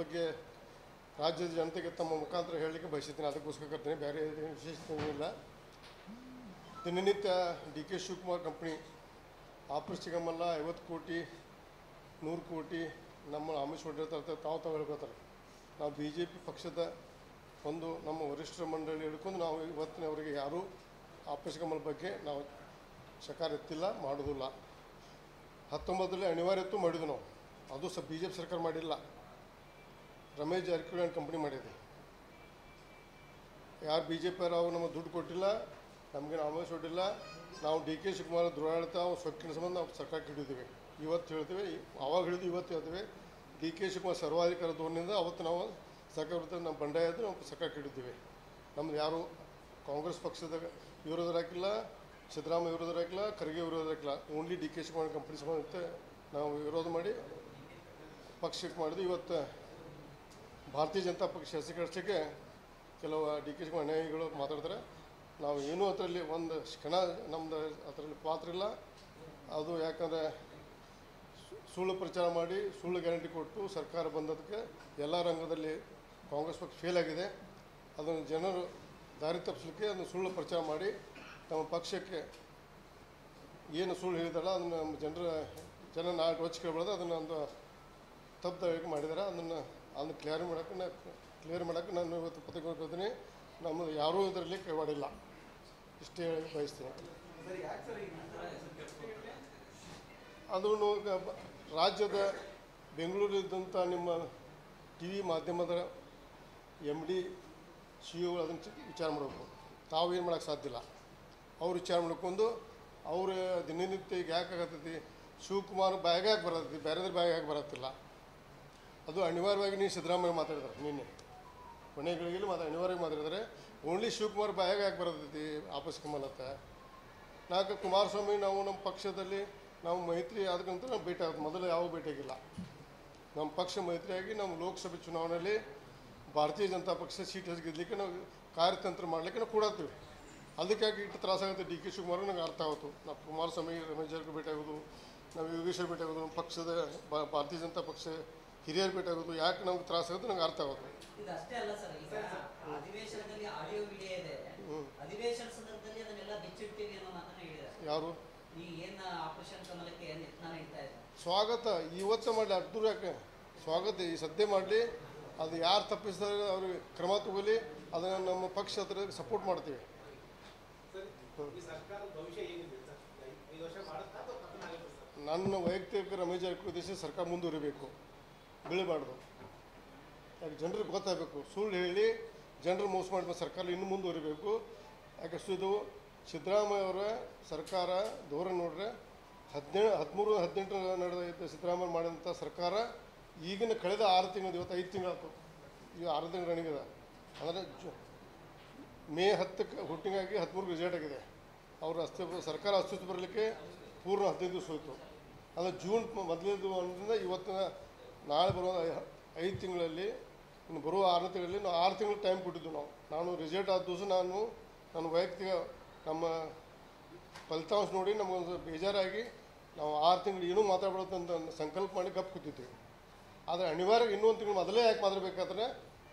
ಬಗ್ಗೆ ರಾಜ್ಯದ ಜನತೆಗೆ ತಮ್ಮ ಮುಖಾಂತರ ಹೇಳಲಿಕ್ಕೆ ಬಯಸಿದ್ದೀನಿ ಅದಕ್ಕೋಸ್ಕರ ಕರ್ತೀನಿ ಬೇರೆ ಏನು ವಿಶೇಷತೆ ಏನಿಲ್ಲ ದಿನನಿತ್ಯ D K Shivakumar company operation ಸಿಗಮಲ್ಲ ಐವತ್ತು ಕೋಟಿ ನೂರು ಕೋಟಿ ನಮ್ಮ ಆಮಿಷ ಹೊಡಿರ್ತಾರೆ ತಾವು ತಾವು ಹೇಳ್ಕೊತಾರೆ ನಾವು ಬಿ ಜೆ ಪಿ ಪಕ್ಷದ ಒಂದು ನಮ್ಮ ವರಿಷ್ಠರ ಮಂಡಳಿ ಹಿಡ್ಕೊಂಡು ನಾವು ಇವತ್ತಿನವರೆಗೆ ಯಾರೂ ಆಪರೇಷನ್ ಕಮಲ್ ಬಗ್ಗೆ ನಾವು ಶಕಾರ ಎತ್ತಿಲ್ಲ ಮಾಡೋದಿಲ್ಲ ಹತ್ತೊಂಬತ್ತರಲ್ಲಿ ಅನಿವಾರ್ಯತ್ತು ಮಾಡಿದ್ವಿ ನಾವು ಅದು ಸಹ ಬಿ ಜೆ ಪಿ ಸರ್ಕಾರ ಮಾಡಿಲ್ಲ ರಮೇಶ್ ಜಾರಕಿಹೊಳಿ ಅಂತ ಕಂಪ್ನಿ ಮಾಡಿದೆ ಯಾರು ಬಿ ಜೆ ಪಿಯವರು ಅವ್ರು ನಮಗೆ ದುಡ್ಡು ಕೊಟ್ಟಿಲ್ಲ ನಮಗೆ ಆಮೇಲೆ ಕೊಟ್ಟಿಲ್ಲ ನಾವು ಡಿ ಕೆ ಶಿವಕುಮಾರ್ ದುರಾಡಳಿತ ಅವ್ರು ಸೊಕ್ಕಿನ ಸಂಬಂಧ ನಾವು ಸರ್ಕಾರಕ್ಕೆ ಹಿಡಿದೀವಿ ಇವತ್ತು ಹೇಳ್ತೀವಿ ಅವಾಗ ಹಿಡಿದು ಇವತ್ತು ಹೇಳ್ತೀವಿ ಡಿ ಕೆ ಶಿವಕುಮಾರ್ ಸರ್ವಾಧಿಕಾರ ಧೋರಣೆಯಿಂದ ಅವತ್ತು ನಾವು ಸರ್ಕಾರ ವಿರುದ್ಧ ನಮ್ಮ ಬಂಡಾಯ ಇದ್ದು ನಾವು ಸರ್ಕಾರಕ್ಕೆ ಹಿಡಿದೀವಿ ನಮ್ದು ಯಾರು ಕಾಂಗ್ರೆಸ್ ಪಕ್ಷದ ವಿರೋಧ ಹಾಕಿಲ್ಲ ಸಿದ್ದರಾಮಯ್ಯ ವಿರೋಧ ಹಾಕಿಲ್ಲ ಖರ್ಗೆ ವಿರೋಧ ಹಾಕಿಲ್ಲ only D K Shivakumar company ಸಂಬಂಧ ನಾವು ವಿರೋಧ ಮಾಡಿ ಪಕ್ಷಕ್ಕೆ ಮಾಡಿದ್ವಿ ಇವತ್ತು ಭಾರತೀಯ ಜನತಾ ಪಕ್ಷ ಶಾಸಕರಷ್ಟಕ್ಕೆ ಕೆಲವು ಡಿ ಕೆ ಶಿವಕುಮಾರ್ ಅನ್ಯಾಯಿಗಳು ಮಾತಾಡ್ತಾರೆ ನಾವು ಏನೂ ಅದರಲ್ಲಿ ಒಂದು ಕ್ಷಣ ನಮ್ಮದು ಅದರಲ್ಲಿ ಪಾತ್ರ ಇಲ್ಲ ಅದು ಯಾಕಂದರೆ ಸುಳ್ಳು ಪ್ರಚಾರ ಮಾಡಿ ಸುಳ್ಳು ಗ್ಯಾರಂಟಿ ಕೊಟ್ಟು ಸರ್ಕಾರ ಬಂದದಕ್ಕೆ ಎಲ್ಲ ರಂಗದಲ್ಲಿ ಕಾಂಗ್ರೆಸ್ ಪಕ್ಷ ಫೇಲ್ ಆಗಿದೆ ಅದನ್ನು ಜನರು ದಾರಿ ತಪ್ಪಿಸಲಿಕ್ಕೆ ಅದನ್ನು ಸುಳ್ಳು ಪ್ರಚಾರ ಮಾಡಿ ತಮ್ಮ ಪಕ್ಷಕ್ಕೆ ಏನು ಸುಳ್ಳು ಹೇಳಿದಾರಲ್ಲ ಅದನ್ನು ನಮ್ಮ ಜನರ ಜನ ನಾಲ್ಕು ಹೊಚ್ಚ ಕೇಳ್ಬಾರ್ದು ಅದನ್ನು ಒಂದು ತಪ್ಪು ಹೇಳಿಕೆ ಮಾಡಿದ್ದಾರೆ ಅದನ್ನು ಅದನ್ನು ಕ್ಲಿಯರ್ ಮಾಡೋಕ್ಕೆ ನಾ ಕ್ಲಿಯರ್ ಮಾಡೋಕ್ಕೆ ನಾನು ಇವತ್ತು ಪತ್ರಿಕೆ ಕೊಡ್ತೀನಿ ನಮ್ಮದು ಯಾರೂ ಇದರಲ್ಲಿ ಕೈವಾಡಿಲ್ಲ ಇಷ್ಟೇ ಹೇಳಿ ಬಯಸ್ತೀನಿ ಅದು ರಾಜ್ಯದ ಬೆಂಗಳೂರಿದ್ದಂಥ ನಿಮ್ಮ ಟಿ ವಿ ಮಾಧ್ಯಮದ ಎಮ್ ಡಿ ಸಿ ಒ ಅದನ್ನು ಚಿ- ವಿಚಾರ ಮಾಡಬೇಕು ತಾವು ಏನು ಮಾಡೋಕ್ಕೆ ಸಾಧ್ಯ ಇಲ್ಲ ಅವ್ರು ವಿಚಾರ ಮಾಡ್ಕೊಂಡು ಅವ್ರ ದಿನನಿತ್ಯ ಈಗ ಯಾಕೆ ಆಗತ್ತೈತಿ ಶಿವಕುಮಾರ್ ಬಾಯಾಗ ಯಾಕೆ ಬರತ್ತೈತಿ ಬೇರೆದ್ರ ಬಾಯಾಗ ಯಾಕೆ ಬರತ್ತಿಲ್ಲ ಅದು ಅನಿವಾರ್ಯವಾಗಿ ನೀವು ಸಿದ್ದರಾಮಯ್ಯ ಮಾತಾಡಿದ್ದಾರೆ ನಿನ್ನೆ ಕೊನೆಗಳಿಗೆ ಮಾತು ಅನಿವಾರ್ಯವಾಗಿ ಮಾತಾಡಿದ್ದಾರೆ ಓನ್ಲಿ ಶಿವಕುಮಾರ್ ಬಾಯಾಗ ಯಾಕೆ ಬರತೈತಿ ಆಪಸ್ ಕಮಲತ್ತ ನಾಲ್ಕು ಕುಮಾರಸ್ವಾಮಿ ನಾವು ನಮ್ಮ ಪಕ್ಷದಲ್ಲಿ ನಾವು ಮೈತ್ರಿ ಆದಕ್ಕಂತ ನಾವು ಭೇಟಿ ಆಗೋದು ಮೊದಲು ಯಾವ ಭೇಟಿಯಾಗಿಲ್ಲ ನಮ್ಮ ಪಕ್ಷ ಮೈತ್ರಿಯಾಗಿ ನಮ್ಮ ಲೋಕಸಭೆ ಚುನಾವಣೆಯಲ್ಲಿ ಭಾರತೀಯ ಜನತಾ ಪಕ್ಷ ಸೀಟ್ ಗೆದ್ದಲಿಕ್ಕೆ ನಾವು ಕಾರ್ಯತಂತ್ರ ಮಾಡಲಿಕ್ಕೆ ನಾವು ಕೂಡತ್ತೀವಿ ಅದಕ್ಕಾಗಿ ಇಟ್ಟು ತ್ರಾಸಾಗುತ್ತೆ ಡಿ ಕೆ ಶಿವಕುಮಾರ್ ನಂಗೆ ಅರ್ಥ ಆಯಿತು ನಾವು ಕುಮಾರಸ್ವಾಮಿ ರಮೇಶ್ ಜಾರಕಿಹೊಳಿ ಭೇಟಿ ಆಗೋದು ನಾವು ಯೋಗೇಶ್ವರ್ ಭೇಟಿ ಆಗೋದು ನಮ್ಮ ಪಕ್ಷದ ಬಾ- ಭಾರತೀಯ ಜನತಾ ಪಕ್ಷ ಹಿರಿಯರು ಭೇಟಿ ಆಗೋದು ಯಾಕೆ ನಮ್ಗೆ ತ್ರಾಸಾಗುತ್ತೆ ನಂಗೆ ಅರ್ಥ ಆಗುತ್ತೆ ಇದಷ್ಟೇ ಅಲ್ಲ ಸರ್ ಈಗ ಅಧಿವೇಶನದಲ್ಲಿ ಆಡಿಯೋ ವಿಡಿಯೋ ಇದೆ ಅಧಿವೇಶನ ಸಂದರ್ಭದಲ್ಲಿ ಅದನ್ನೆಲ್ಲ ಬಿಚ್ಚಿಡ್ತೀವಿ ಅನ್ನೋ ಮಾತನ್ನ ಹೇಳಿದ್ದಾರೆ ಯಾರು ಈ ಏನ್ ಆಪರೇಷನ್ ಕಮಲಕ್ಕೆ ಏನ್ ಯತ್ನ ನಡೀತಾ ಇದೆ ಸ್ವಾಗತ ಇವತ್ತೇ ಮಾಡಲಿ ಅಡ್ಡೂರು ಯಾಕೆ ಸ್ವಾಗತ ಈ ಸದ್ಯ ಮಾಡಲಿ ಅದು ಯಾರು ತಪ್ಪಿಸ್ತಾರೆ ಅವ್ರಿಗೆ ಕ್ರಮ ತಗೊಳ್ಳಿ ಅದನ್ನು ನಮ್ಮ ಪಕ್ಷ ಹತ್ರ ಸಪೋರ್ಟ್ ಮಾಡ್ತೀವಿ ಸರ್ ಈ ಸರ್ಕಾರದ ಭವಿಷ್ಯ ಏನಿದೆ ಸರ್ ಐದು ವರ್ಷ ಮಾಡುತ್ತಾ ಅಥವಾ ಪತನ ಆಗುತ್ತೆ ಸರ್ ನನ್ನ ವೈಯಕ್ತಿಕ ರಮೇಶ್ ಜಾರಕಿಹೊಳಿ ದೇಶ ಸರ್ಕಾರ ಮುಂದುವರಿಬೇಕು ಬೀಳಬಾರ್ದು ಯಾಕೆ ಜನರಿಗೆ ಗೊತ್ತಾಗಬೇಕು ಸುಳ್ಳು ಹೇಳಿ ಜನರು ಮೋಸ ಮಾಡಿದ ಸರ್ಕಾರ ಇನ್ನೂ ಮುಂದುವರಿಬೇಕು ಯಾಕೆ ಇದು ಸಿದ್ದರಾಮಯ್ಯ ಅವರ ಸರ್ಕಾರ ಧೋರಣೆ ನೋಡ್ರೆ ಹದಿನೇಳು ಹದಿಮೂರು ಹದಿನೆಂಟರ ನಡೆದ ಸಿದ್ದರಾಮಯ್ಯ ಮಾಡಿದಂಥ ಸರ್ಕಾರ ಈಗಿನ ಕಳೆದ ಆರು ತಿಂಗಳು ಇವತ್ತು ಐದು ತಿಂಗಳಾಯ್ತು ಈಗ ಆರು ತಿಂಗಳು ರನ್ನಿಂಗ್ ಅದ ಅಂದರೆ ಜು ಮೇ ಹತ್ತಕ್ಕೆ ಹುಟ್ಟಿಂಗಾಗಿ ಹದಿಮೂರು ರಿಸಲ್ಟ್ ಆಗಿದೆ ಅವ್ರ ಅಸ್ತಿತ್ವ ಸರ್ಕಾರ ಅಸ್ತಿತ್ವ ಬರಲಿಕ್ಕೆ ಪೂರ್ಣ ಹದಿನೈದು ದಿವಸ ಹೋಯಿತು ಅಂದರೆ ಜೂನ್ ಮೊದಲನೇದು ಒಂದರಿಂದ ಇವತ್ತಿನ ನಾಳೆ ಬರುವ ಐ- ಐದು ತಿಂಗಳಲ್ಲಿ ಇನ್ನು ಬರುವ ಆರನೇ ತಿಂಗಳಲ್ಲಿ ನಾವು ಆರು ತಿಂಗಳು ಟೈಮ್ ಕೊಟ್ಟಿದ್ದು ನಾವು ನಾನು ರಿಸಲ್ಟ್ ಆದ ದಿವಸ ನಾನು ನನ್ನ ವೈಯಕ್ತಿಕ ನಮ್ಮ ಫಲಿತಾಂಶ ನೋಡಿ ನಮಗೊಂದು ಬೇಜಾರಾಗಿ ನಾವು ಆರು ತಿಂಗಳು ಏನೂ ಮಾತಾಡ್ಬಾರ್ದು ಅಂತ ಸಂಕಲ್ಪ ಮಾಡಿ ಗಪ್ ಕೂತಿದ್ದೀವಿ ಆದರೆ ಅನಿವಾರ್ಯ ಇನ್ನೊಂದು ತಿಂಗಳು ಮೊದಲೇ ಯಾಕೆ ಮಾತಾಡಬೇಕಾದ್ರೆ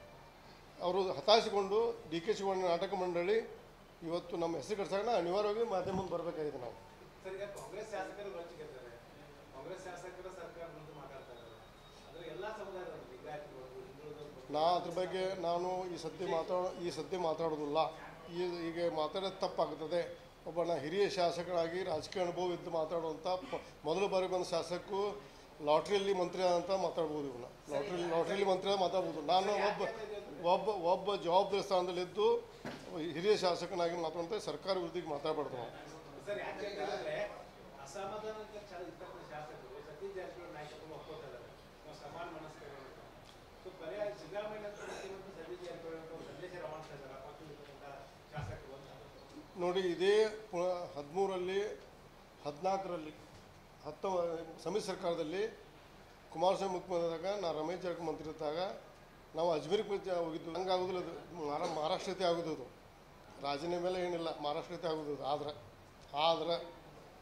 ಅವರು ಹತಾಶೆಗೊಂಡು ಡಿ ಕೆ ಶಿವಣ್ಣ ನಾಟಕ ಮಂಡಳಿ ಇವತ್ತು ನಮ್ಮ ಹೆಸರು ಕಟ್ಸೋಣ ಅನಿವಾರ್ಯವಾಗಿ ಮಾಧ್ಯಮ ಮುಂದೆ ಬರಬೇಕಾಗಿದೆ ನಾವು ಸರ್ ಈಗ ಕಾಂಗ್ರೆಸ್ ಶಾಸಕರು ರೊಚ್ಚಿಗೆದ್ದಾರೆ ಕಾಂಗ್ರೆಸ್ ಶಾಸಕರು ಸರ್ಕಾರ ಮುಂದೆ ಮಾತಾಡ್ತಾ ಇದ್ದಾರೆ ಅಂದ್ರೆ ಎಲ್ಲಾ ಸಮುದಾಯದವರು ಲಿಂಗಾಯತರು ಹಿಂದುಳಿದವರು ನಾ ಅದ್ರ ಬಗ್ಗೆ ನಾನು ಈ ಸದ್ಯ ಮಾತಾಡೋ ಈ ಸದ್ಯ ಮಾತಾಡೋದಿಲ್ಲ ಈ ಈಗ ಮಾತಾಡೋದು ತಪ್ಪಾಗ್ತದೆ ಒಬ್ಬ ನಾ ಹಿರಿಯ ಶಾಸಕರಾಗಿ ರಾಜಕೀಯ ಅನುಭವ ಇದ್ದು ಮಾತಾಡುವಂಥ ಪ- ಮೊದಲ ಬಾರಿ ಬಂದ ಶಾಸಕರು ಲಾಟ್ರಿಯಲ್ಲಿ ಮಂತ್ರಿ ಅಂತ ಮಾತಾಡ್ಬೋದು ಇವನ್ನ ಲಾಟ್ರಿ ಲಾಟ್ರಿಯಲ್ಲಿ ಮಂತ್ರಿ ಆದ ಮಾತಾಡ್ಬೋದು ನಾನು ಒಬ್ಬ ಒಬ್ಬ ಒಬ್ಬ ಜವಾಬ್ದಾರಿ ಸ್ಥಾನದಲ್ಲಿದ್ದು ಹಿರಿಯ ಶಾಸಕನಾಗಿ ಮಾತಾಡುವಂಥ ಸರ್ಕಾರ ವಿರುದ್ಧಿಗೆ ಮಾತಾಡಬಾರ್ದು ನಾವು ಸರ್ ಯಾಕೆ ಹೇಳಿದ್ರೆ ಅಸಮಾಧಾನಕ ಚ- ಇರ್ತಕ್ಕಂಥ ಶಾಸಕರು ಸತೀಶ್ ಜಾರಕಿಹೊಳಿ ನಾಯಕತ್ವ ಒಪ್ಕೋತಾ ಇದ್ದಾರೆ ನಾವು ಸಮಾನ ಮನಸ್ಕರು ಅಂತ ಸೊ ಬರೀ ಸಿದ್ದರಾಮಯ್ಯ ಅಂತ ಮುಖ್ಯಮಂತ್ರಿ ಸತೀಶ್ ಜಾರಕಿಹೊಳಿ ಅಂತ ಒಂದು ಸಂದೇಶ ರವಾನಿಸ್ತಾ ಇದ್ದಾರೆ ಪಕ್ಷದಲ್ಲಿರ್ತಕ್ಕಂಥ ಶಾಸಕರು ಅಂತ ನೋಡಿ ಇದೇ ಹದಿಮೂರರಲ್ಲಿ ಹದಿನಾಲ್ಕರಲ್ಲಿ ಹತ್ತ ಸಮ್ಮಿಶ್ರ ಸರ್ಕಾರದಲ್ಲಿ ಕುಮಾರಸ್ವಾಮಿ ಮುಖ್ಯಮಂತ್ರಿದಾಗ ನಾ ರಮೇಶ್ ಜಾರಕಿಹೊಳಿ ಮಂತ್ರಿ ಇದ್ದಾಗ ನಾವು ಅಜ್ಮೀರ್ಗೆ ಬಂದು ಹೋಗಿದ್ದು ಹಂಗೆ ಆಗೋದಿಲ್ಲ ಅದು ಮಹಾರಾ ಮಹಾರಾಷ್ಟ್ರತೆ ಆಗೋದು ಅದು ರಾಜೀನಾಮೆ ಮೇಲೆ ಏನಿಲ್ಲ ಮಹಾರಾಷ್ಟ್ರತೆ ಆಗೋದು ಅದು ಆದ್ರೆ ಆದ್ರೆ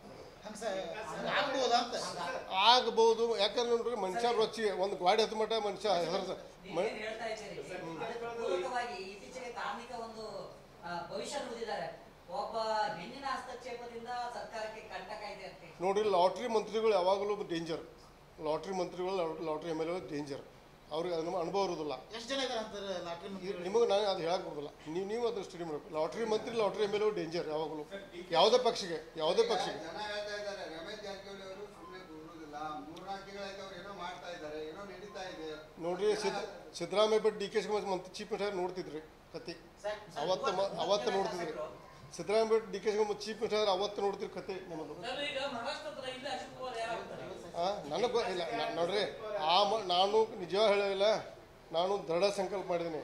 ಹಂಗ ಸರ್ ಆಗ್ಬೋದಾ ಅಂತ ಆಗ್ಬೋದು ಯಾಕಂದ್ರೆ ನೋಡ್ರಿ ಮನುಷ್ಯ ರೊಚ್ಚಿ ಒಂದು ಗಾಡಿ ಹತ್ತು ಮಟ್ಟ ಮನುಷ್ಯ ಹೆಸರು ಮ- ನೀವೇನ್ ಹೇಳ್ತಾ ಇದ್ದೀರಿ ಅದಕ್ಕೆ ಪೂರಕವಾಗಿ ಇತ್ತೀಚೆಗೆ ಕಾರ್ಮಿಕ ಒಂದು ಆ, ಭವಿಷ್ಯ ನುಡಿದಿದ್ದಾರೆ ಒಬ್ಬ ಹೆಣ್ಣಿನ ಹಸ್ತಕ್ಷೇಪದಿಂದ ಸರ್ಕಾರಕ್ಕೆ ಕಂಟಕ ಇದೆ ಅಂತ ನೋಡ್ರಿ ಲಾಟ್ರಿ ಮಂತ್ರಿಗಳು ಯಾವಾಗಲೂ ಡೇಂಜರ್ ಲಾಟ್ರಿ ಮಂತ್ರಿಗಳು lottery M L A danger ಅವ್ರಿಗೆ ಅದನ್ನ ಅನುಭವ ಇರೋದಿಲ್ಲ ಎಷ್ಟು ಜನ ಇದಾರೆ ಅಂತಾರೆ ಲಾಟ್ರಿ ಮಂತ್ರಿಗಳು ನಿಮಗೆ ನಾನು ಅದು ಹೇಳಕ್ ಬರೋದಿಲ್ಲ ನೀವು ನೀವು ಅದನ್ನ ಸ್ಟಡಿ ಮಾಡಬೇಕು ಲಾಟ್ರಿ ಮಂತ್ರಿ lottery M L A danger ಯಾವಾಗಲೂ ಯಾವುದೇ ಪಕ್ಷಕ್ಕೆ ಯಾವುದೇ ಪಕ್ಷಕ್ಕೆ ಜನ ಹೇಳ್ತಾ ಇದ್ದಾರೆ ರಮೇಶ್ ಜಾರಕಿಹೊಳಿ ಅವರು ಸುಮ್ಮನೆ ಕೂರುವುದಿಲ್ಲ ಮೂರ್ನಾಲ್ಕು ತಿಂಗಳಾಯ್ತು ಅವ್ರು ಏನೋ ಮಾಡ್ತಾ ಇದ್ದಾರೆ ಏನೋ ನಡೀತಾ ಇದೆ ನೋಡ್ರಿ ಸಿದ್ ಸಿದ್ದರಾಮಯ್ಯ ಬಿಟ್ಟು ಡಿ ಕೆ ಶಿವಕುಮಾರ್ ಮಂತ್ರಿ ಚೀಫ್ ಮಿನಿಸ್ಟರ್ ನೋಡ್ತಿದ್ರಿ ಕತೆ ಅವತ್ತು ಮ- ಅವತ್ತು ನೋಡ್ತಿದ್ರಿ ಸಿದ್ದರಾಮಯ್ಯ ಬಿಟ್ಟು D K Shivakumar chief minister ಅವತ್ತು ನೋಡ್ತಿರಿ ಕತೆ ನಮ್ಮದು ಈಗ ಮಹಾರಾಷ್ಟ್ರ ಹತ್ರ ಇಲ್ಲೇ ಅಶೋಕ್ ಕುಮಾರ್ ಯಾರಾಗ್ತಾರೆ ನನಗೆ ಗೊ ಇಲ್ಲ ನಾ- ನೋಡ್ರಿ ಆ ಮ ನಾನು ನಿಜ ಹೇಳಿಲ್ಲ ನಾನು ದೃಢ ಸಂಕಲ್ಪ ಮಾಡಿದ್ದೀನಿ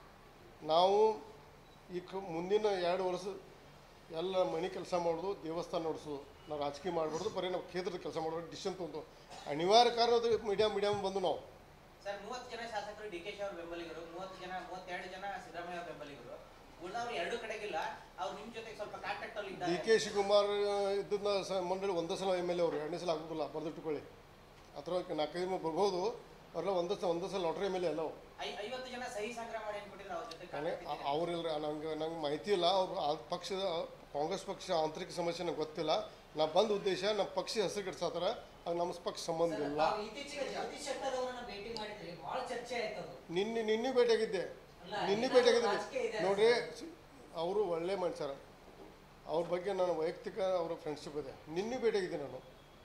ನಾವು ಈ ಕ ಮುಂದಿನ ಎರಡು ವರ್ಷ ಎಲ್ಲ ಮನೆ ಕೆಲಸ ಮಾಡೋದು ದೇವಸ್ಥಾನ ನೋಡಿಸೋದು ನಾವು ರಾಜಕೀಯ ಮಾಡಬಾರ್ದು ಬರೀ ನಾವು ಕ್ಷೇತ್ರದ ಕೆಲಸ ಮಾಡೋದು ಡಿಸಿಷನ್ ತೊಗೊಂಡು ಅನಿವಾರ್ಯ ಕಾರಣದ ಮೀಡಿಯಾ ಮೀಡಿಯಮ್ ಬಂದು ನಾವು ಸರ್ ಮೂವತ್ತು ಜನ ಶಾಸಕರು ಡಿ ಕೆ ಶಿ ಅವ್ರ ಬೆಂಬಲಿಗರು ಮೂವತ್ತು ಜನ ಮೂವತ್ತೆರಡು ಜನ ಸಿದ್ದರಾಮಯ್ಯ ಅವ್ರ ಬೆಂಬಲಿಗರು ಉಳಿದವ್ರು ಎರಡು ಕಡೆಗಿಲ್ಲ ಅವ್ರು ನಿಮ್ ಜೊತೆಗೆ ಸ್ವಲ್ಪ ಕಾಂಟ್ಯಾಕ್ಟ್ ಅಲ್ಲಿ ಡಿ ಇದ್ದಾರೆ ಕೆ ಶಿವಕುಮಾರ್ ಇದ್ದನ್ನ ಸ ಮಂಡಳಿ ಒಂದೇ ಸಲ ಎಮ್ ಎಲ್ ಎ ಅವರು ಎರಡನೇ ಸಲ ಆಗೋದಿಲ್ಲ ಬರೆದಿಟ್ಟುಕೊಳ್ಳಿ ಅಥವಾ ನಾಲ್ಕೈದು ಮಂದಿ ಬರ್ಬೋದು ಅವರೆಲ್ಲ ಒಂದೇ ಸಲ ಒಂದೇ ಸಲ ಲಾಟ್ರಿ ಎಮ್ ಎಲ್ ಎ ಅಲ್ಲ ಅವು ಐ- ಐವತ್ತು ಜನ ಸಹಿ ಸಂಗ್ರಹ ಮಾಡಿ ಅನ್ಕೊಟ್ಟಿದ್ರೆ ಅವ್ರ ಜೊತೆ ನನಗೆ contact ಇದ್ದೀರಾ? ಅವ್ರಿಲ್ರಿ ನಂಗೆ ನಂಗೆ ಮಾಹಿತಿ ಇಲ್ಲ ಅವ್ರು ಆ ಪಕ್ಷದ ಕಾಂಗ್ರೆಸ್ ಪಕ್ಷ ಆಂತರಿಕ ಸಮಸ್ಯೆ ನಂಗೆ ಗೊತ್ತಿಲ್ಲ ನಾ ಬಂದ ಉದ್ದೇಶ ನಮ್ಮ ಪಕ್ಷ ಹೆಸರು ಕೆಡ್ಸಾತಾರ ಅದು ನಮ್ಮ ಪಕ್ಷ ಸಂಬಂಧ ಸರ್, ಇಲ್ಲ ತಾವು ಇತ್ತೀಚೆಗೆ ಜಗದೀಶ್ ಶೆಟ್ಟರ್ ಅವರನ್ನ ಭೇಟಿ ಮಾಡಿದ್ರಿ ಬಹಳ ಚರ್ಚೆ ಆಯ್ತು ಅದು ನಿನ್ನೆ ನಿನ್ನೆ ಭೇಟಿಯಾಗಿದ್ದೆ ಅಲ್ಲ, ನಿನ್ನೆ ಏನಾದ್ರು ಭೇಟಿಯಾಗಿದ್ದೀನಿ ರಾಜಕೀಯ ಇದೆ ನೋಡ್ರಿ ಅವರು ಒಳ್ಳೆ ಮನುಷ್ಯರ ಅವ್ರ ಬಗ್ಗೆ ನನ್ನ ವೈಯಕ್ತಿಕ ಅವರ ಫ್ರೆಂಡ್ಶಿಪ್ ಇದೆ ನಿನ್ನೆ ಭೇಟಿಯಾಗಿದ್ದೆ ನಾನು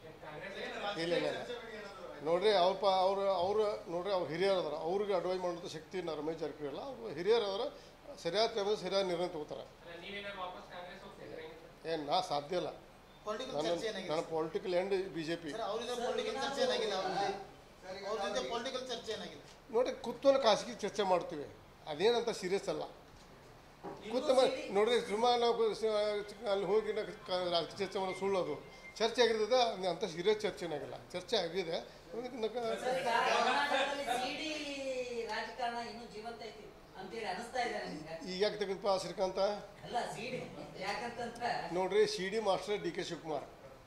ಇಲ್ಲ ಇಲ್ಲ ಇಲ್ಲ ನೋಡ್ರಿ ಅವ್ರ ಪ ಅವ್ರು ಅವ್ರು ನೋಡ್ರಿ ಅವ್ರು ಹಿರಿಯರು ಅದಾರ ಅವ್ರಿಗೆ ಅಡ್ವೈಸ್ ಮಾಡೋಂಥ ಶಕ್ತಿ ನಾ ರಮೇಶ್ ಜಾರಕಿಹೊಳಿ ಇಲ್ಲ ಅವ್ರು ಹಿರಿಯರು ಅದಾರ ಸರಿಯಾದ ಟೈಮಲ್ಲಿ ಸರಿಯಾದ ನಿರ್ಣಯ ತಗೋತಾರೆ ನೀವೇನಾದ್ರು ವಾಪಸ್ ಕಾಂಗ್ರೆಸ್ ಹೋಗ್ತಿದ್ರೆ ಏನು ನಾ ಸಾಧ್ಯ ಇಲ್ಲ ಪೊಲಿಟಿಕಲ್ ನನ್ನ ಚರ್ಚೆ ಏನಾಗಿದೆ ನನ್ನ political and B J P sir ಅವ್ರಿಗೆ ಪೊಲಿಟಿಕಲ್ ಚರ್ಚೆ ಏನಾಗಿಲ್ಲ ಅವ್ರ ಜೊತೆ ಅವ್ರ ಜೊತೆ ಪೊಲಿಟಿಕಲ್ ಚರ್ಚೆ ಏನಾಗಿಲ್ಲ ನೋಡಿ ಕೂತ್ಕೊಂಡು ಖಾಸಗಿ ಚರ್ಚೆ ಮಾಡ್ತೀವಿ ಅದೇನಂತ ಸೀರಿಯಸ್ ಅಲ್ಲ ಕೂತ ನೋಡ್ರಿ ಸುಮಾರು ನಾವು ಸ- ಅಲ್ಲಿ ಹೋಗಿ ನಾವು ಕ- ರಾಜಕೀಯ ಚರ್ಚೆ ಮಾಡೋ ಸುಳ್ಳು ಅದು ಚರ್ಚೆ ಆಗಿರ್ತದೆ ಅದು ಅಂತ ಸೀರಿಯಸ್ ಚರ್ಚೆ ಏನಾಗಿಲ್ಲ ಚರ್ಚೆ ಆಗಿದೆ ಅದಕ್ಕೆ ಸರ್, ಈಗ ಕರ್ನಾಟಕದಲ್ಲಿ ಸಿಡಿ ರಾಜಕಾರಣ ಇನ್ನೂ ಜೀವಂತ ಐತಿ ಅಂತೇಳಿ ಅನಿಸ್ತಾ ಇದೆ ನಿಮ್ಗೆ ಈಗ ಯಾಕೆ ತೆಗೆದಪ್ಪ ಶ್ರೀಕಾಂತ ಅಲ್ಲ ಸಿಡಿ ಯಾಕಂತಂದ್ರೆ ನೋಡ್ರಿ C D master D K Shivakumar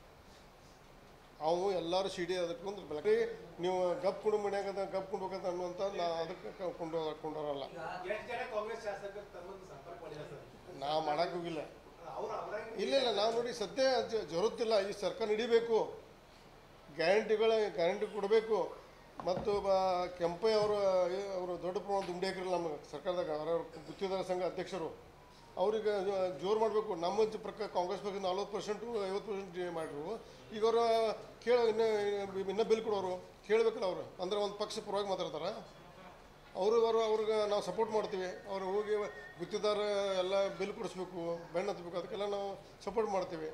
ಅವು ಎಲ್ಲರೂ ಸಿ ಡಿ ಅದಕ್ಕೆ ಒಂದು ಬೆಳಗ್ಗೆ ನೀವು ಗಪ್ ಕುಂಡು ಮನ್ಯಾಗ ಅದ ಗಪ್ ಕುಂಡ್ಬೇಕಂತ ಅನ್ನುವಂಥ ನಾ ಅದಕ್ಕೆ ಕ- ಕೊಂಡು ಕೊಂಡೋರಲ್ಲ ಈಗ ಎಷ್ಟು ಜನ ಕಾಂಗ್ರೆಸ್ ಶಾಸಕರು ತಮ್ಮನ್ನು ಸಂಪರ್ಕ ಮಾಡಿಲ್ಲ ಸರ್ ನಾ ಮಾಡಕ್ಕೆ ಹೋಗಿಲ್ಲ ಅವ್ರು ಅವರಾಗಿ ಇಲ್ಲ ಇಲ್ಲ ನಾವು ನೋಡಿ ಸದ್ಯ ಜ- ಜರುತ್ತಿಲ್ಲ ಈ ಸರ್ಕಾರ ನಡಿಬೇಕು ಗ್ಯಾರಂಟಿಗಳ ಗ್ಯಾರಂಟಿ ಕೊಡಬೇಕು ಮತ್ತು ಬ- ಕೆಂಪಯ್ಯ ಅವರು ಅವರು ದೊಡ್ಡ ಪ್ರಮಾಣದ ದುಂಡಿ ಹಾಕಿರಲ್ಲ ನಮ್ಮ ಸರ್ಕಾರದಾಗ ಅವರವ್ರ ಗುತ್ತಿದಾರ ಸಂಘ ಅಧ್ಯಕ್ಷರು ಅವ್ರಿಗೆ ಜ- ಜೋರು ಮಾಡಬೇಕು ನಮ್ಮ ಜ- ಪ್ರಕಾರ ಕಾಂಗ್ರೆಸ್ ಪಕ್ಷ ನಲ್ವತ್ತು ಪರ್ಸೆಂಟು ಐವತ್ತು ಪರ್ಸೆಂಟ್ ಮಾಡಿರು ಈಗ ಅವರು ಕೇಳ ಇನ್ನೂ ಇನ್ನೂ ಬಿಲ್ ಕೊಡೋರು ಕೇಳಬೇಕಲ್ಲ ಅವರು ಅಂದ್ರೆ ಒಂದು ಪಕ್ಷ ಪರವಾಗಿ ಮಾತಾಡ್ತಾರೆ ಅವರು ಅವರು ಅವ್ರಿಗೆ ನಾವು ಸಪೋರ್ಟ್ ಮಾಡ್ತೀವಿ ಅವ್ರು ಹೋಗಿ ಗುತ್ತಿದಾರ ಎಲ್ಲ ಬಿಲ್ ಕೊಡಿಸ್ಬೇಕು ಬೆಣ್ಣೆ ಹತ್ಬೇಕು ಅದಕ್ಕೆಲ್ಲ ನಾವು ಸಪೋರ್ಟ್ ಮಾಡ್ತೀವಿ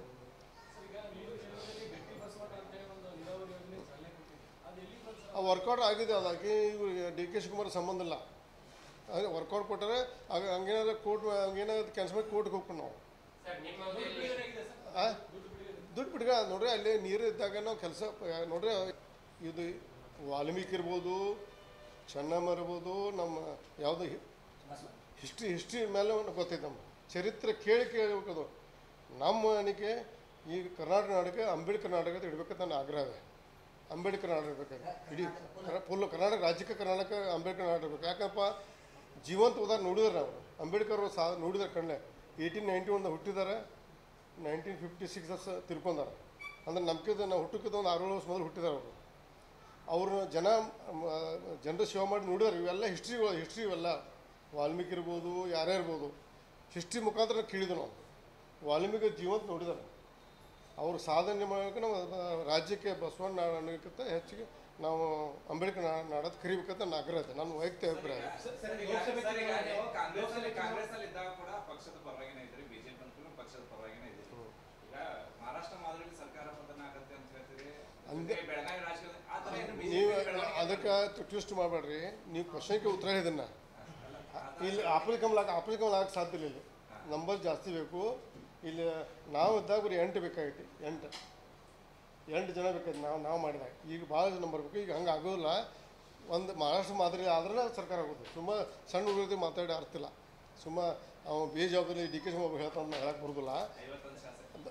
ಆ ವರ್ಕೌಟ್ ಆಗಿದೆ ಅದಕ್ಕೆ ಇವ್ರಿಗೆ ಡಿ ಕೆ ಶಿವಕುಮಾರ್ ಸಂಬಂಧ ಇಲ್ಲ ಅದೇ ವರ್ಕೌಟ್ ಕೊಟ್ಟರೆ ಆಗ ಹಂಗೇನಾದ್ರೆ ಕೋರ್ಟ್ ಹಂಗೇನಾದ್ರು ಕೆಲಸ ಮಾಡಿ ಕೋರ್ಟ್ಗೆ ಹೋಗ್ಬೇಕು ನಾವು ಸರ್ ನಿಮ್ಮ ಆ? ದುಡ್ಡು ಬಿಡ್ಗ ನೋಡ್ರಿ ಅಲ್ಲಿ ನೀರು ಇದ್ದಾಗ ನಾವು ಕೆಲಸ ನೋಡ್ರಿ ಇದು ವಾಲ್ಮೀಕಿ ಇರ್ಬೋದು ಚೆನ್ನಮ್ಮ ಇರ್ಬೋದು ನಮ್ಮ ಯಾವುದು ಹಿಸ್ಟ್ರಿ ಹಿಸ್ಟ್ರಿ ಮೇಲೆ ಒಂದು ಗೊತ್ತೈತೆ ನಮ್ಮ ಚರಿತ್ರೆ ಕೇಳಿ ಕೇಳಬೇಕದು ನಮ್ಮ ಅನಿಕೆ ಈಗ ಕರ್ನಾಟಕ ನಾಡಿಗೆ ಅಂಬೇಡ್ಕರ್ ನಾಟಕ ಅಂತ ಇಡ್ಬೇಕಂತ ನನ್ನ ಆಗ್ರಹ ಇದೆ ಅಂಬೇಡ್ಕರ್ ನಾಡು ಇರ್ಬೇಕಾದ್ರೆ ಇಡೀ ಫುಲ್ ಕರ್ನಾಟಕ ರಾಜ್ಯಕ್ಕೆ ಕರ್ನಾಟಕ ಅಂಬೇಡ್ಕರ್ ನಾಡು ಇರ್ಬೇಕು ಯಾಕಪ್ಪ ಜೀವಂತ ಉದಾಹರಣೆ ನೋಡಿದಾರೆ ನಾವು ಅಂಬೇಡ್ಕರ್ ಅವರು ಸಾ ನೋಡಿದಾರೆ ಕಣ್ಣೆ ಏಯ್ಟೀನ್ ನೈಂಟಿ ಒನ್ ಹುಟ್ಟಿದ್ದಾರೆ ನೈನ್ಟೀನ್ ಫಿಫ್ಟಿ ಸಿಕ್ಸ್ ತಿಳ್ಕೊಂಡಾರ ಅಂದ್ರೆ ನಮ್ಕಿದ ನಾವು ಹುಟ್ಟಕ್ಕಿಂತ ಒಂದು ಆರು ವರ್ಷ ಮೊದಲು ಹುಟ್ಟಿದಾರೆ ಅವರು ಅವರು ಜನ ಜನರ ಸೇವೆ ಮಾಡಿ ನೋಡಿದಾರೆ ಇವೆಲ್ಲ ಹಿಸ್ಟ್ರಿಗಳು ಹಿಸ್ಟ್ರಿ ಇವೆಲ್ಲ ವಾಲ್ಮೀಕಿ ಇರ್ಬೋದು ಯಾರೇ ಇರ್ಬೋದು ಹಿಸ್ಟ್ರಿ ಮುಖಾಂತರ ಕೇಳಿದ್ವು ನಾವು ವಾಲ್ಮೀಕಿ ಜೀವಂತ ನೋಡಿದಾರೆ ಅವ್ರ ಸಾಧನೆ ಮಾಡೋಕೆ ನಾವು ಅದ ರಾಜ್ಯಕ್ಕೆ ಬಸವಣ್ಣ ನಾಡಕ್ಕಿಂತ ಹೆಚ್ಚಿಗೆ ನಾವು ಅಂಬೇಡ್ಕರ್ ನಾ- ನಾಡದ್ ಕರಿಬೇಕಂತ ನನ್ನ ಆಗ್ರಹ ಇದೆ ನನ್ನ ವೈಯಕ್ತಿಕ ಅಭಿಪ್ರಾಯ ಸರ್ ಈಗ ಲೋಕಸಭೆ ಸರ್, ಈಗ ನೀವು ಚುನಾವಣೆ- ಕಾಂಗ್ರೆಸ್ ಲೋಕಸಭೆ ಕಾಂಗ್ರೆಸ್ ಅಲ್ಲಿ ಇದ್ದಾಗ ಕೂಡ ಪಕ್ಷದ ಪರವಾಗಿನೇ ಇದ್ರಿ ಬಿಜೆಪಿ ಅಂತೂ ಪಕ್ಷದ ಪರವಾಗಿನೇ ಇದ್ರಿ ಈಗ ಮಹಾರಾಷ್ಟ್ರ ಮಾದರಿಯಲ್ಲಿ ಸರ್ಕಾರ ಪತನ ಆಗತ್ತೆ ಅಂತ ಹೇಳ್ತೀರಿ ಅಂದೆ- ಜೊತೆಗೆ ಬೆಳಗಾವಿ ರಾಜಕೀಯ ಆ ಥರ ಏನು ನೀವು ಬಿಜೆಪಿ ಬೆಳವಣಿಗೆ ಅದಕ್ಕೆ ಟ್ವಿಸ್ಟ್ ಮಾಡಬೇಡ್ರಿ ನೀವು ಕ್ವಶನ್ಗೆ ಉತ್ತರ ಹೇಳಿದನ್ನ ಇಲ್ಲಿ ಆಪಲ್ ಕಮಲ ಆಪಲ್ ಕಮಲ ಆಗಕ್ಕೆ ಸಾಧ್ಯ ಇಲ್ಲ ಇಲ್ಲಿ ನಂಬರ್ ಜಾಸ್ತಿ ಬೇಕು ಇಲ್ಲಿ ನಾವು ಇದ್ದಾಗ ಬರೀ ಎಂಟು ಬೇಕಾಗಿತ್ತು ಎಂಟು ಎಂಟು ಜನ ಬೇಕಾಯ್ತು ನಾವು ನಾವು ಮಾಡಿದಾಗ ಈಗ ಭಾಳ ಜನ ಬರ್ಬೇಕು ಈಗ ಹಂಗೆ ಆಗೋದಿಲ್ಲ ಒಂದು ಮಹಾರಾಷ್ಟ್ರ ಮಾದರಿ ಆದ್ರೆ ಸರ್ಕಾರ ಆಗೋದು ಸುಮ್ಮ ಸಣ್ಣ ಹುಡುಗರಿಗೆ ಮಾತಾಡಿ ಅರ್ಥ ಇಲ್ಲ ಸುಮ್ಮ ಅವ ಬೇಜವಾಬ್ದಾರಿ ಡಿ ಕೆ ಶಿವಮೊಗ್ಗ ಹೇಳ್ತಾನೆ ಹೇಳಕ್ಕೆ ಬರೋದಿಲ್ಲ ಐವತ್ತೊಂದು ಶಾಸಕ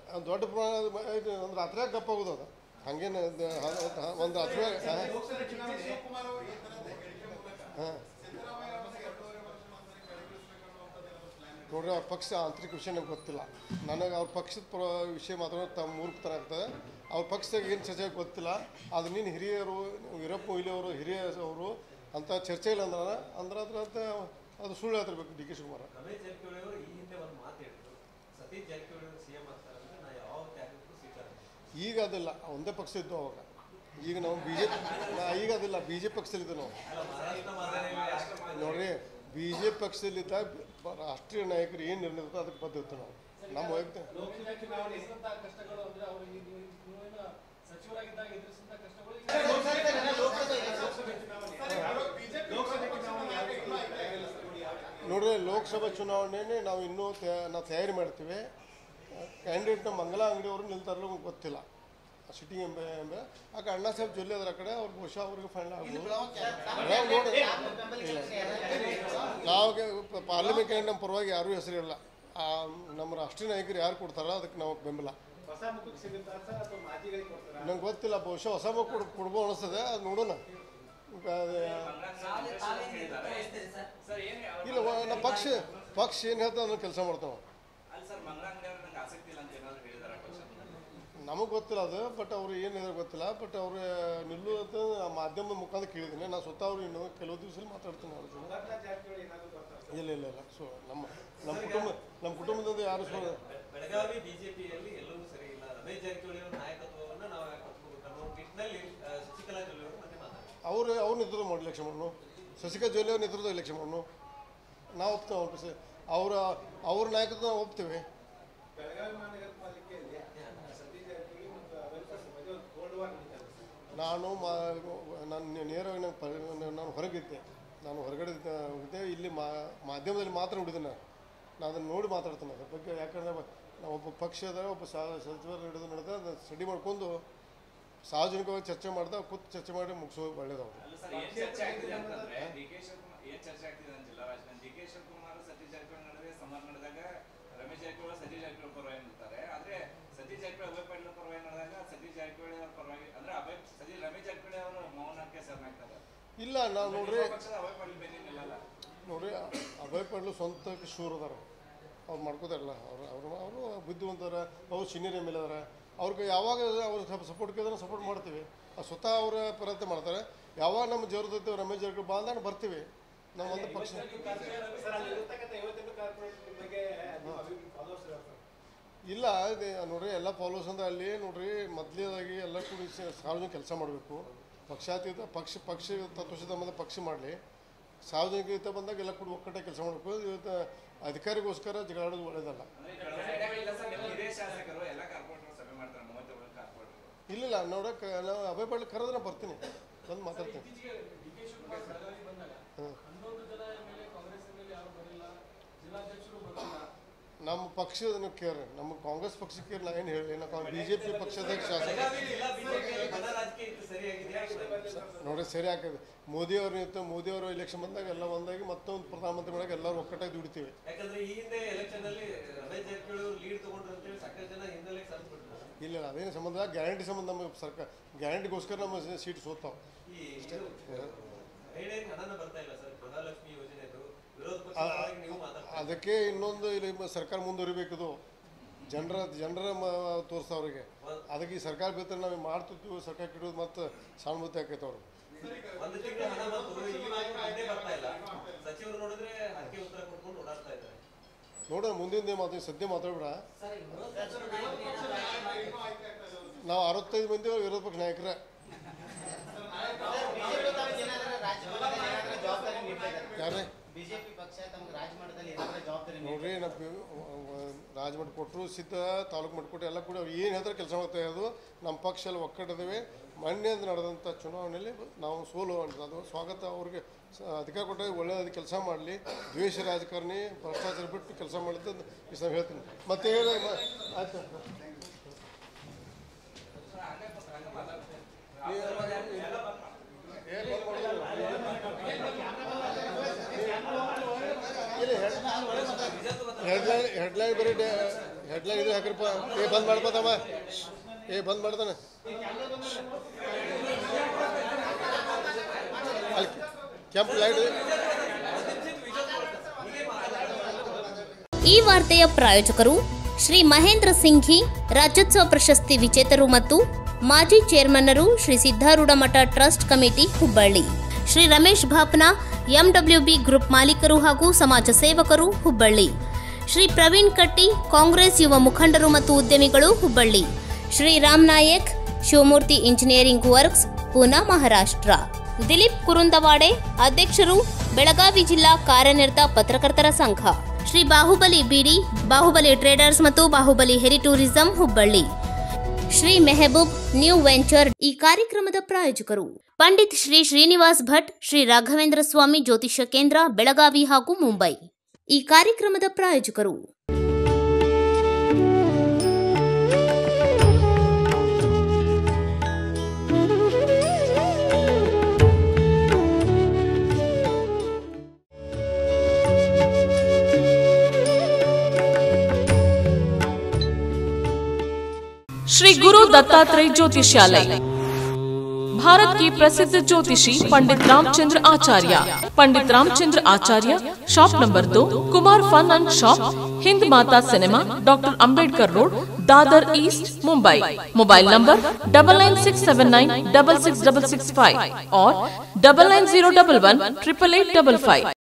ಅದು ದೊಡ್ಡ ಪ್ರಮಾಣದ ಮ- ಇದು ಒಂದು ರಾತ್ರಿ ಗಪ್ಪ ಆಗೋದು ಅದು ಹಂಗೇನು ಅದು ಹ- ಹ- ಒಂದು ರಾತ್ರಿ ಲೋಕಸಭೆ ಚುನಾವಣೆ ಶಿವಕುಮಾರ್ ಅವರು ಈ ಥರದ ಹೇಳಿಕೆ ಮೂಲಕ ಹಾಂ ಸಿದ್ದರಾಮಯ್ಯ ಅವರನ್ನ ಎರಡೂವರೆ ವರ್ಷ ಒಂದ್ಸರಿ ಕೆಳಗಿಳಿಸ್ಬೇಕು ಅನ್ನುವಂಥದ್ದು ಪ್ಲಾನ್ ನೋಡ್ರಿ ಅವ್ರ ಪಕ್ಷ ಆಂತರಿಕ ವಿಷಯ ನಂಗೆ ಗೊತ್ತಿಲ್ಲ ನನಗೆ ಅವ್ರ ಪಕ್ಷದ ಪ್ರ ವಿಷಯ ಮಾತ್ರ ತಮ್ಮ ಮೂರ್ಖತನ ಆಗ್ತದೆ ಅವ್ರ ಪಕ್ಷದಾಗ ಏನು ಚರ್ಚೆ ಗೊತ್ತಿಲ್ಲ ಅದು ನೀನು ಹಿರಿಯರು ವೀರಪ್ಪ ಮೊಯ್ಲಿ ಅವರು ಹಿರಿಯ ಅವರು ಅಂತ ಚರ್ಚೆ ಇಲ್ಲ ಅಂದ್ರೆ ಅಂದ್ರೆ ಅದ್ರ ಅಂತ ಅದು ಸುಳ್ಳು ಹೇಳ್ತಿರ್ಬೇಕು ಡಿ ಕೆ ಶಿವಕುಮಾರ್ ರಮೇಶ್ ಜಾರಕಿಹೊಳಿ ಅವರು ಈ ಹಿಂದೆ ಒಂದು ಮಾತು ಹೇಳಿದ್ರು ಸತೀಶ್ ಜಾರಕಿಹೊಳಿ ಅವರು ಸಿಎಂ ಆಗ್ತಾರೆ ಅಂದ್ರೆ ನಾ ಯಾವ ತ್ಯಾಗಕ್ಕೂ ಸ್ವೀಕಾರ ಮಾಡಲ್ಲ. ಈಗ ಅದಿಲ್ಲ ಒಂದೇ ಪಕ್ಷ ಇದ್ದು ಅವಾಗ ಈಗ ನಾವು ಬಿ ಜೆ ಈಗ ಅದಿಲ್ಲ ಬಿ ಜೆ ಪಕ್ಷದಲ್ಲಿದ್ದು ನಾವು ಅಲ್ಲ, ಮಹಾರಾಷ್ಟ್ರ ಮಾದರಿಯಲ್ಲಿ ಆಗ್ತದೆ. ನೋಡ್ರಿ ಬಿ ಜೆ ಪಕ್ಷದಲ್ಲಿದ್ದ ಬ- ರಾಷ್ಟ್ರೀಯ ನಾಯಕರು ಏನು ನಿರ್ಣಯ ಇರ್ತೋ ಅದಕ್ಕೆ ಬದ್ಧತೆ ನಾವು ನಮ್ಮ ವೈಯಕ್ತಿಕ ಲೋಕಸಭೆ ಚುನಾವಣೆ ಕಷ್ಟಗಳು ಅಂದ್ರೆ ಅವರು ನೀವೇನು ಸಚಿವರಾಗಿದ್ದಾಗ ಎದುರಿಸಿದ ಕಷ್ಟಗಳು ಈಗ ಲೋಕಸಭೆ ಚುನಾವಣೆ ಲೋಕಸಭೆ ಚುನಾವಣೆ ಯಾವ ರೀತಿ ಕೆಳಗಿಳಿಸ್ತಾರೆ? ಯಾವ ರೀತಿ? ನೋಡ್ರಿ ಲೋಕಸಭಾ ಚುನಾವಣೆನೇ ನಾವು ಇನ್ನೂ ತಯಾ- ನಾವು ತಯಾರಿ ಮಾಡ್ತೀವಿ ಕ್ಯಾಂಡಿಡೇಟ್ ಮಂಗಲ ಅಂಗಡಿಯವರು ನಿಲ್ತಾರಲ್ಲ ನಮ್ಗೆ ಗೊತ್ತಿಲ್ಲ ಸಿಟ್ಟಿಂಗ್ ಎಂಬ ಎಂಬ ಆಗ ಅಣ್ಣಾ ಸಾಹೇಬ್ ಜೊಲ್ಲೆ ಅದರ ಕಡೆ ಅವ್ರು ಬಹುಶಃ ಅವ್ರಿಗೆ ಫೈನಲ್ ಆಗ್ಬೋದು ನಾವು ನೋಡಿ ನಾವು ಪಾರ್ಲಿಮೆಂಟ್ ಕ್ಯಾಂಡಿಡೇಟ್ ನಮ್ಮ ಪರವಾಗಿ ಯಾರೂ ಹೆಸರಿಲ್ಲ ಆ, ನಮ್ಮ ರಾಷ್ಟ್ರೀಯ ನಾಯಕರು ಯಾರು ಕೊಡ್ತಾರೋ ಅದಕ್ಕೆ ನಾವು ಬೆಂಬಲ ಹೊಸ ಮುಖಕ್ಕೆ ಸಿಗುತ್ತಾ ಸರ್ ಅಥವಾ ಮಾಜಿಗಳಿಗೆ ಕೊಡ್ತಾರಾ ನಂಗೆ ಗೊತ್ತಿಲ್ಲ ಬಹುಶಃ ಹೊಸ ಮಕ್ಕಳು ಕೊಡ್ ಕೊಡ್ಬೋದು ಅನಿಸ್ತದೆ ಅದು ನೋಡೋಣ ಈಗ ಅದು ತಾವೇ ತಾವೇನು ನೇತೃತ್ವ ವಹಿಸ್ತೀರಿ ಸರ್ ಸರ್ ಏನು ಇಲ್ಲ ವ- ನಮ್ಮ ಪಕ್ಷ ಪಕ್ಷ ಏನು ಹೇಳ್ತಾ ಅದನ್ನು ಕೆಲಸ ಮಾಡ್ತಾವೆ ಅಲ್ಲಿ ಸರ್ ಮಂಗಳಂಗಡಿ ಅವ್ರು ನಂಗೆ ಆಸಕ್ತಿ ಇಲ್ಲ ಅಂತ ಏನಾದ್ರು ಹೇಳಿದಾರೆ ಪಕ್ಷದಲ್ಲಿ ನಮಗೆ ಗೊತ್ತಿಲ್ಲ ಅದು ಬಟ್ ಅವ್ರು ಏನು ಹೇಳಿದ್ರೆ ಗೊತ್ತಿಲ್ಲ ಬಟ್ ಅವ್ರು ನಿಲ್ಲು ಅಂತ ಮಾಧ್ಯಮದ ಮುಖಾಂತರ ಕೇಳಿದ್ದೀನಿ ನಾನು ಸ್ವತಃ ಅವ್ರು ಇನ್ನು ಕೆಲವು ದಿವಸ ಮಾತಾಡ್ತೀನಿ ಅವ್ರ ಜೊತೆ ಅಮರ್ನಾಥ್ ಜಾರಕಿಹೊಳಿ ಏನಾದ್ರು ಬರ್ತಾರೆ ಸರ್ ಇಲ್ಲ ಇಲ್ಲ ಇಲ್ಲ ಸೊ ನಮ್ಮ ನಮ್ಮ ಕುಟುಂಬ ನಮ್ಮ ಕುಟುಂಬದಿಂದ ಯಾರು ಸೊ ಬೆ- ಬೆಳಗಾವಿ ಬಿಜೆಪಿಯಲ್ಲಿ ಎಲ್ಲವೂ ಸರಿ ಇಲ್ಲ ರಮೇಶ್ ಜಾರಕಿಹೊಳಿ ಅವರ ನಾಯಕತ್ವವನ್ನು ನಾವು ಯಾಕೆ ಒಪ್ಕೋಬೇಕು ಅನ್ನೋ ನಿಟ್ಟಿನಲ್ಲಿ ಆ, ಶಶಿಕಲಾ ಜೊಲ್ಲೆ ಅವರು ಮತ್ತೆ ಮಾತಾಡ್ತಾರೆ ಅವರು ಅವ್ರ ನೇತೃತ್ವ ಮಾಡಿ ಎಲೆಕ್ಷನ್ ಮಾಡೋನು ಶಶಿಕಾ ಜೊಲ್ಲೆ ಅವ್ರ ನೇತೃತ್ವ ಎಲೆಕ್ಷನ್ ಮಾಡೋನು ನಾವು ಒಪ್ತೇವೆ ಅವ್ರ ಸ- ಅವರ ಅವ್ರ ನಾಯಕತ್ವ ನಾವು ಒಪ್ತೇವೆ ಬೆಳಗಾವಿ ಮಹಾನಗರ ಪಾಲಿಕೆಯಲ್ಲಿ ಸತೀಶ್ ಜಾರಕಿಹೊಳಿ ಮತ್ತು ಅಭಯ್ ಪಾಟೀಲ್ ಮಧ್ಯೆ ಒಂದು ಕೋಲ್ಡ್ ವಾರ್ ನಡೀತಾ ಇದೆ ಸರ್. ನಾನು ಮಾ ನಾನು ನೇರವಾಗಿ ನಾನು ಪ- ನಾನು ಹೊರಗಿದ್ದೆ ನಾನು ಹೊರಗಡೆ ಇದ್ದೆ ಇದ್ದೆ ಇಲ್ಲಿ ಮಾ ಮಾಧ್ಯಮದಲ್ಲಿ ಮಾತ್ರ ನೋಡಿದ್ದೆ ನಾನು ನಾನು ಅದನ್ನು ನೋಡಿ ಮಾತಾಡ್ತೇನೆ ಅದ್ರ ಬಗ್ಗೆ ಯಾಕಂದರೆ ನಾವು ಒಬ್ಬ ಪಕ್ಷದ ಒಬ್ಬ ಸಾ ಸಚಿವರು ನಡೆದು ನಡೆದ ಅದನ್ನ ಸ್ಟಡಿ ಮಾಡ್ಕೊಂಡು ಸಾರ್ವಜನಿಕವಾಗಿ ಚರ್ಚೆ ಮಾಡ್ದೆ ಕೂತು ಚರ್ಚೆ ಮಾಡಿ ಮುಗಿಸೋದು ಒಳ್ಳೇದವ್ರು ಅಲ್ಲ ಸರ್ ಏನ್ ಚರ್ಚೆ ಆಗ್ತಿದೆ ಅಂತಂದ್ರೆ ಡಿ ಕೆ ಶಿವಕುಮಾರ್ ಏನ್ ಚರ್ಚೆ ಆಗ್ತಿದೆ ಅಂತ ಜಿಲ್ಲಾ ರಾಜಧಾನಿ ಡಿ ಕೆ ಶಿವಕುಮಾರ್ ಸತೀಶ್ ಜಾರಕಿಹೊಳಿ ನಡುವೆ ಸಂವಾದ ನಡೆದಾಗ ರಮೇಶ್ ಜಾರಕಿಹೊಳಿ ಸತೀಶ್ ಜಾರಕಿಹೊಳಿ ಪರವಾಗಿ ನಿಲ್ತಾರೆ ಆದ್ರೆ ಸತೀಶ್ ಜಾರಕಿಹೊಳಿ ಅಭಯ್ ಪಾಟೀಲ್ ಪರವಾಗಿ ನಡೆದಾಗ ಸತೀಶ್ ಜಾರಕಿಹೊಳಿ ಅವ್ರ ಪರವಾಗಿ ಅಂದ್ರೆ ಅಭಯ್ ಸತೀಶ್ ರಮೇಶ್ ಜಾರಕಿಹೊಳಿ ಅವರು ಮೌನಕ್ಕೆ ಶರಣಾಗ್ತಾರೆ ಇಲ್ಲ ನಾವು ನೋಡ್ರಿ ನಿಮ್ಮ ಪಕ್ಷದ ಅಭಯ್ ಪಾಟೀಲ್ ಬೆನ್ನಿಗೆ ನಿಲ್ಲಲ್ಲ ನೋಡ್ರಿ ಅಭಯ್ ಪಾಟೀಲ್ ಸ್ವಂತ ಶೂರ್ ಅದಾರ ಅವ್ರು ಮಾಡ್ಕೋತಾರಲ್ಲ ಅವ್ರು ಅವರು ಅವರು ಬುದ್ಧಿವಂತರ ಅವ್ರು ಸೀನಿಯರ್ ಎಮ್ ಎಲ್ ಅದಾರ ಅವ್ರಿಗೆ ಯಾವಾಗ ಅವ್ರು ಸ್ವಲ್ಪ ಸಪೋರ್ಟ್ ಕೇಳಿದ್ರೆ ಸಪೋರ್ಟ್ ಮಾಡ್ತೀವಿ ಅದು ಸ್ವತಃ ಅವರ ಪ್ರಯತ್ನ ಮಾಡ್ತಾರೆ ಯಾವಾಗ ನಮ್ಮ ಜೋರದೈತೆ ರಮೇಶ್ ಜಾರಕಿಹೊಳಿ ಬಾ ಅಂದಾಗ ಬರ್ತೀವಿ ನಾವು ಒಂದು ಪಕ್ಷ ಸರ್ ಅಲ್ಲಿ ಇರತಕ್ಕಂಥ ಐವತ್ತೆಂಟು ಕಾರ್ಪೊರೇಟ್ ಬಗ್ಗೆ ನಿಮ್ಮ ಅಭಿ- followers ಇರ್ತಾರೆ. ಇಲ್ಲ ಇದು ನೋಡ್ರಿ ಎಲ್ಲ ಫಾಲೋಸ್ ಅಂದ್ರೆ ಅಲ್ಲಿ ನೋಡ್ರಿ ಮೊದಲೇದಾಗಿ ಎಲ್ಲ ಕೂಡಿ ಸ- ಸಾರ್ವಜನಿಕ ಕೆಲಸ ಮಾಡಬೇಕು ಪಕ್ಷಾತೀತ ಪಕ್ಷ ಪಕ್ಷ ತತ್ವಶದ ಬಂದ ಪಕ್ಷ ಮಾಡಲಿ ಸಾರ್ವಜನಿಕ ಬಂದಾಗ ಎಲ್ಲ ಕೂಡ ಒಕ್ಕಟ್ಟೆ ಕೆಲಸ ಮಾಡಬೇಕು ಇವತ್ತು ಅಧಿಕಾರಿಗೋಸ್ಕರ ಜಗಳಾಡೋದು ಒಳ್ಳೇದಲ್ಲ ಅಂದ್ರೆ ಈ ಕಡೆ ಇಲ್ಲ ಸರ್ ನಿಮ್ಮ ಹಿರಿಯ ಶಾಸಕರು ಎಲ್ಲ ಕಾರ್ಪೊರೇಟರ್ ಸಭೆ ಮಾಡ್ತಾರೆ ಮೂವತ್ತೇಳು ಕಾರ್ಪೊರೇಟರ್ ಇಲ್ಲಿಲ್ಲ ನೋಡಕ್ಕೆ ನಾವು ಅಭಯ ಪಾಟೀಲ್ ಕರೆದ್ರೆ ನಾನು ಬರ್ತೀನಿ ಬಂದು ಮಾತಾಡ್ತೀನಿ ಇತ್ತೀಚೆಗೆ ಡಿ ಕೆ ಶಿವಕುಮಾರ್ ಬೆಳಗಾವಿ ಬಂದಾಗ ಹ್ಮ್. ಹನ್ನೊಂದು ಜನ M L A Congress M L A ಯಾರು ಬರಲಿಲ್ಲ ಜಿಲ್ಲಾಧ್ಯಕ್ಷರು ಬರಲಿಲ್ಲ ನಮ್ಮ ಪಕ್ಷದ ಕೇರ್ ನಮ್ಮ ಕಾಂಗ್ರೆಸ್ ಪಕ್ಷಕ್ಕೆ ನಾ ಏನು ಹೇಳಿ ನಾವು ಬಿ ಜೆ ಪಿ ಪಕ್ಷದ ಶಾಸಕ ಬೆಳಗಾವಿ ಜಿಲ್ಲಾ ಬಿಜೆಪಿಯಲ್ಲಿ ಬಣ ರಾಜಕೀಯ ಇತ್ತು ಸರಿಯಾಗಿದೆಯಾ ನೋಡ್ರಿ ಸರಿ ಆಗ್ತದೆ ಮೋದಿ ಅವ್ರು ನಿಂತು ಮೋದಿ ಅವರು ಎಲೆಕ್ಷನ್ ಬಂದಾಗ ಎಲ್ಲ ಒಂದಾಗಿ ಮತ್ತೊಂದು ಪ್ರಧಾನಮಂತ್ರಿ ಮಾಡಕ್ಕೆ ಎಲ್ಲರೂ ಒಕ್ಕಟ್ಟಾಗಿ ದುಡಿತೀವಿ ಯಾಕಂದ್ರೆ ಈ ಹಿಂದೆ ಎಲೆಕ್ಷನ್ ಅಲ್ಲಿ ರಮೇಶ್ ಜಾರಕಿಹೊಳಿ ಅವರು ಲೀಡ್ ತಗೊಂಡ್ರು ಅಂತೇಳಿ ಸಾಕಷ್ಟು ಜನ ಹಿನ್ನೆಲೆ ಸರ್ದು ಬಿಟ್ರು ಇಲ್ಲ ಇಲ್ಲ ಅದೇನು ಸಂಬಂಧ ಗ್ಯಾರಂಟಿ ಸಂಬಂಧ ನಮಗೆ ಸರ್ಕಾರ ಗ್ಯಾರಂಟಿಗೋಸ್ಕರ ನಮ್ಮ ಸೀಟ್ ಸೋತಾವ ಈ ರೈಡೇನ್ ಹಣನ ಬರ್ತಾ ಇಲ್ಲ ಸರ್ ಗೃಹಲಕ್ಷ್ಮಿ ಯೋಜನೆದು ವಿರೋಧ ಪಕ್ಷದೊಳಗೆ ನೀವು ಮಾತಾಡ್ತಾ ಅದಕ್ಕೆ ಇನ್ನೊಂದು ಇಲ್ಲಿ ಮ- ಸರ್ಕಾರ ಮುಂದುವರಿಬೇಕಿದು ಜನರ ಜನರ ತೋರಿಸ್ತಾ ಅವ್ರಿಗೆ ಅದಕ್ಕೆ ಈ ಸರ್ಕಾರ ಬೇಕಾದ್ರೆ ನಾವು ಮಾಡ್ತಿರ್ತೀವಿ ಸರ್ಕಾರ ಕಿಡೋದು ಮತ್ತು ಸಾನುಭೂತಿ ಆಕೈತೆ ಅವ್ರು ಒಂದು ತಿಂಗಳು ಹಣ ಬಂತು ಇಲ್ಲಿವರೆಗೂ ಬಂದೇ ಬರ್ತಾ ಇಲ್ಲ ಸಚಿವರು ನೋಡಿದ್ರೆ ಹಕ್ಕೆ ಉತ್ತರ ಕೊಟ್ಕೊಂಡು ಓಡಾಡ್ತಾ ಇದ್ದಾರೆ ನೋಡೋಣ ಮುಂದಿನ ಮಾತು ಸದ್ಯ ಮಾತಾಡ್ಬೇಡ ಸರ್ ಈ ವಿರೋಧ ಪಕ್ಷದ ನಾಯಕರು ಏನಾದ್ರು ಆಯ್ಕೆ ಮಾಡಿ- ನಾವು ಅರವತ್ತೈದು ಮಂದಿ ವಿರೋಧ ಪಕ್ಷ ನಾಯಕರೇ ಬಿಜೆಪಿ ತಮಗೆ ಏನಾದ್ರೂ ರಾಜ್ಯ ಮಟ್ಟದಲ್ಲಿ ಏನಾದ್ರೂ ಜವಾಬ್ದಾರಿ ನೀಡ್ತಾ ಇದ್ದಾರೆ ಯಾರೇ ಬಿಜೆಪಿ ಪಕ್ಷ ತಮ್ಗೆ ರಾಜ್ಯ ಮಟ್ಟದಲ್ಲಿ ಏನಾದ್ರೂ ಜವಾಬ್ದಾರಿ ನೀಡ್ತಾ ನೋಡ್ರಿ ನಮ್ಮ ರಾಜಮಠ ಕೊಟ್ಟರು ಸಿದ್ಧ ತಾಲೂಕು ಮಟ್ಟ ಕೊಟ್ಟು ಎಲ್ಲ ಕೂಡ ಅವ್ರು ಏನು ಹೇಳ್ತಾರೆ ಕೆಲಸ ಮಾಡ್ತಾ ಇರೋದು ನಮ್ಮ ಪಕ್ಷ ಎಲ್ಲ ಒಕ್ಕಟ್ಟಿದ್ದೇವೆ ಮೊನ್ನೆ ನಡೆದಂಥ ಚುನಾವಣೆಯಲ್ಲಿ ನಾವು ಸೋಲು ಅಂತ ಅದು ಸ್ವಾಗತ ಅವ್ರಿಗೆ ಸ- ಅಧಿಕಾರ ಕೊಟ್ಟಾಗ ಒಳ್ಳೆಯ ಕೆಲಸ ಮಾಡಲಿ ದ್ವೇಷ ರಾಜಕಾರಣಿ ಭ್ರಷ್ಟಾಚಾರ ಬಿಟ್ಟು ಕೆಲಸ ಮಾಡಿದ್ದು ಈ ಸಲ ಹೇಳ್ತೀನಿ ಮತ್ತೆ ಹೇಳಿ ಮ- ಆಯ್ತು ಹೆಡ್ಲೈನ್ ಹೆಡ್ಲೈನ್ ಬರೀ ಹೆಡ್ಲೈನ್ ಇದು ಹಾಕ್ರಪ್ಪ ಏ ಬಂದ್ ಮಾಡ್ಬೋದಮ್ಮ ಏ ಬಂದ್ ಮಾಡ್ತಾನೆ ಅಲ್ಲಿ ಕೆಂಪು ಲೈಟ್ ಈ ವಾರ್ತೆಯ ಪ್ರಾಯೋಜಕರು ಶ್ರೀ ಮಹೇಂದ್ರ ಸಿಂಘಿ ರಾಜ್ಯೋತ್ಸವ ಪ್ರಶಸ್ತಿ ವಿಜೇತರು ಮತ್ತು ಮಾಜಿ ಚೇರ್ಮನ್ನರು Shri Siddharoodha Math trust committee Hubballi Shri Ramesh Bhapna MWB group ಮಾಲೀಕರು ಹಾಗೂ ಸಮಾಜ ಸೇವಕರು ಹುಬ್ಬಳ್ಳಿ ಶ್ರೀ ಪ್ರವೀಣ್ ಕಟ್ಟಿ ಕಾಂಗ್ರೆಸ್ ಯುವ ಮುಖಂಡರು ಮತ್ತು ಉದ್ಯಮಿಗಳು ಹುಬ್ಬಳ್ಳಿ ಶ್ರೀ ರಾಮ್ ನಾಯಕ್ ಶಿವಮೂರ್ತಿ ಇಂಜಿನಿಯರಿಂಗ್ ವರ್ಕ್ಸ್ ಪೂನಾ ಮಹಾರಾಷ್ಟ್ರ ದಿಲೀಪ್ ಕುರುಂದವಾಡೆ ಅಧ್ಯಕ್ಷರು ಬೆಳಗಾವಿ ಜಿಲ್ಲಾ ಕಾರ್ಯನಿರತ ಪತ್ರಕರ್ತರ ಸಂಘ ಶ್ರೀ ಬಾಹುಬಲಿ ಬಿಡಿ ಬಾಹುಬಲಿ ಟ್ರೇಡರ್ಸ್ ಮತ್ತು ಬಾಹುಬಲಿ ಹೆರಿ tourism Hubballi Shri Mehboob new venture ಈ ಕಾರ್ಯಕ್ರಮದ ಪ್ರಾಯೋಜಕರು ಪಂಡಿತ್ ಶ್ರೀ ಶ್ರೀನಿವಾಸ್ ಭಟ್ ಶ್ರೀ ರಾಘವೇಂದ್ರ ಸ್ವಾಮಿ ಜ್ಯೋತಿಷ್ಯ ಕೇಂದ್ರ ಬೆಳಗಾವಿ ಹಾಗೂ ಮುಂಬೈ ಈ ಕಾರ್ಯಕ್ರಮದ ಪ್ರಾಯೋಜಕರು श्री गुरु दत्तात्रेय ज्योतिषालय भारत की प्रसिद्ध ज्योतिषी पंडित रामचंद्र आचार्य पंडित रामचंद्र आचार्य शॉप नंबर दो Kumar fun and shop Hind Mata cinema doctor Ambedkar road Dadar east Mumbai mobile number double nine six seven nine double six double six five और double nine zero double one triple eight double five